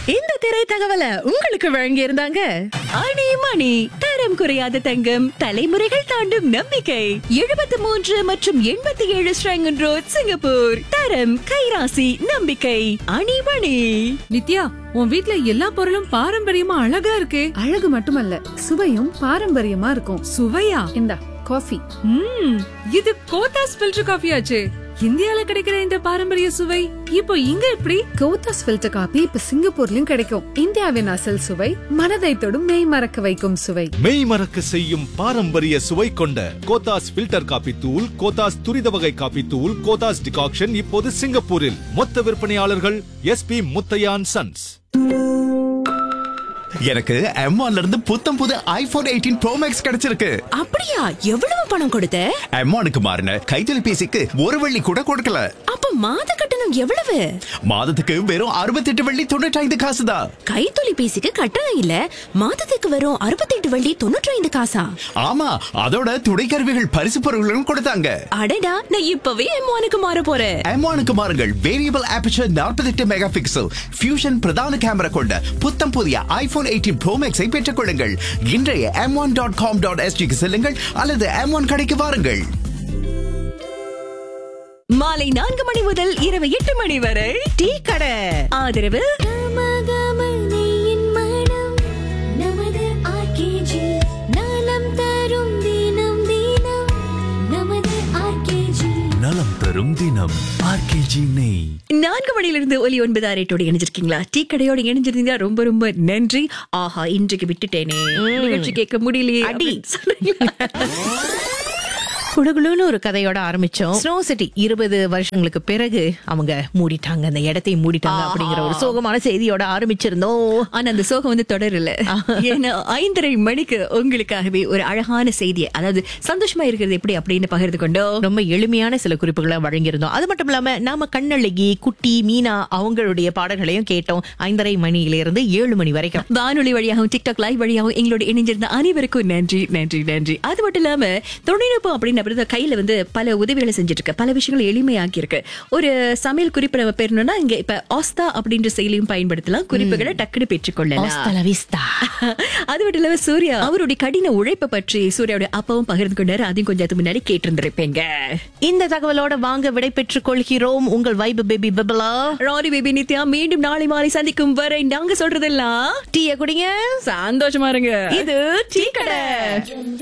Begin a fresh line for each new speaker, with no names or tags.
இந்த திரை தகவலை உங்களுக்கு வழங்கி இருந்தாங்க அணி மணி தரம் குறையாத தங்கம் தலைமுறைகள் தாண்டும் நம்பிக்கை எழுபத்தி மூன்று மற்றும் எண்பத்தி ஏழு ஸ்ரங்கன் ரோட் சிங்கப்பூர் தரம் கைராசி நம்பிக்கை அணிமணி
நித்யா உன் வீட்ல எல்லா பொருளும் பாரம்பரியமா அழகா இருக்கே
அழகு மட்டுமல்ல சுவையும் பாரம்பரியமா இருக்கும்
சுவையா
இந்தா காஃபி
ம் இது கோத்தாஸ் ஃபில்டர் காஃபி ஆச்சே இந்தியால கிடைக்கிற இந்த பாரம்பரிய சுவை இப்போ இங்க எப்படி
கோத்தாஸ் ஃபில்டர் காபி இப்ப சிங்கப்பூர்லயும் கிடைக்கும் இந்தியாவின் அசல் சுவை மனதை தொடும் மெய் மறக்க வைக்கும் சுவை
மெய் மறக்க செய்யும் பாரம்பரிய சுவை கொண்ட கோத்தாஸ் ஃபில்டர் காபி தூள் கோத்தாஸ் துரித வகை காபி தூள் கோத்தாஸ் டிகாக்ஷன் இப்போது சிங்கப்பூரில் மொத்த விற்பனையாளர்கள் எஸ்பி முத்தையான் சன்ஸ்
எனக்கு M1 ல இருந்து புத்தம் புது ஐபோன் எயிட்டீன் ப்ரோ மேக்ஸ் கிடைச்சிருக்கு
அப்படியா எவ்வளவு பணம் கொடுத்த
M1க்கு மாறின கைத்தொலைபேசிக்கு ஒரு வெள்ளி கூட கொடுக்கல
அப்ப மாத கட்டணம் எவ்வளவு
மாதத்துக்கு வெறும் அறுபத்தெட்டு வெள்ளி தொண்ணூற்றி ஐந்து காசு தான்
கைத்தொலைபேசிக்கு கட்டணம் இல்ல மாதத்துக்கு வரும் அறுபத்தெட்டு வள்ளி தொண்ணூற்றி ஐந்து காசா
ஆமா அதோட துணைக்கருவிகள் பரிசு பொருட்களும் கொடுத்தாங்க
அடடா நான் இப்பவே எம்மானுக்கு மாற போறேன்
M1க்கு மாறுங்கள் variable aperture 48 mega pixel fusion பிரதான கேமரா கொண்ட புத்தம் புதிய ஐபோன் எயிட்டீன் ப்ரோ மேக்ஸை பெற்றுக் கொள்ளுங்கள் இன்றைய M one dot com dot எஸ்டிக்கு செல்லுங்கள் அல்லது எம் ஒன் கடைக்கு வாருங்கள்
மாலை நான்கு மணி முதல் இரவு எட்டு மணி வரை டீ கடை ஆதரவு
கமகமனையின் மனம் நமது RKG. நலம் தரும் தினம் தினம் நமது RKG.
நலம் தரும் தினம் ஆர்கேஜி நெய்
நான்கு மணியிலிருந்து ஒலி ஒன்பது ஆரேட்டோட இணைஞ்சிருக்கீங்களா டீ கடையோட இணைஞ்சிருந்தீங்க ரொம்ப ரொம்ப நன்றி ஆஹா இன்றைக்கு விட்டுட்டேனே நிகழ்ச்சி கேட்க முடியலையே
அடி.
அப்படின்னு சொன்னீங்களா?
குடுகுளுன்னு ஒரு கதையோட ஆரம்பிச்சோம் ஸ்னோ சிட்டி இருபது வருஷங்களுக்கு பிறகு அவங்க மூடிட்டாங்க அந்த இடத்தை மூடிட்டாங்க அப்படிங்கிற ஒரு சோகமான செய்தியோட ஆரம்பிச்சிருந்தோம்
ஆனா அந்த சோகம் வந்து தொடரல ஏன்னா ஐந்தரை மணிக்கு உங்களுக்காகவே ஒரு அழகான செய்தியை அதாவது சந்தோஷமா இருக்கிறது எப்படி அப்படின்னு பகிர்ந்து கொண்டோம்
ரொம்ப எளிமையான சில குறிப்புகளை வழங்கியிருந்தோம் அது மட்டும் இல்லாம நாம கண்ணழகி குட்டி மீனா அவங்களுடைய பாடல்களையும் கேட்டோம் ஐந்தரை மணியிலிருந்து ஏழு மணி வரைக்கும்
வானொலி வழியாகவும் டிக்டாக் லைவ் வழியாகவும் எங்களோட இணைஞ்சிருந்த அனைவருக்கும் நன்றி நன்றி நன்றி அது மட்டும் இல்லாம தொழில்நுட்பம் அப்படின்னு அப்படி கையில வந்து பல உதவிகளை செஞ்சுட்டு இருக்கு பல விஷயங்களை எளிமையாக்கி இருக்கு ஒரு சமையல் குறிப்பு நம்ம பெறணும்னா இங்க இப்ப ஆஸ்தா அப்படின்ற செயலியும் பயன்படுத்தலாம் குறிப்புகளை டக்குனு பெற்றுக்கொள்ளலாம்
Hasta la vista.
அது மட்டும் இல்லாம சூர்யா அவருடைய கடின உழைப்பை பற்றி சூர்யாவுடைய அப்பாவும் பகிர்ந்து கொண்டாரு அதையும் கொஞ்சம் அதுக்கு முன்னாடி கேட்டிருந்திருப்பீங்க
இந்த தகவலோட வாங்க விடை பெற்றுக் கொள்கிறோம் உங்கள் vibe baby Babla
Rani baby Nithya மீண்டும் நாளை மாலை சந்திக்கும் வரை நாங்க சொல்றதெல்லாம்
டீய குடிங்க
சந்தோஷமா இருங்க
இது டீ கடை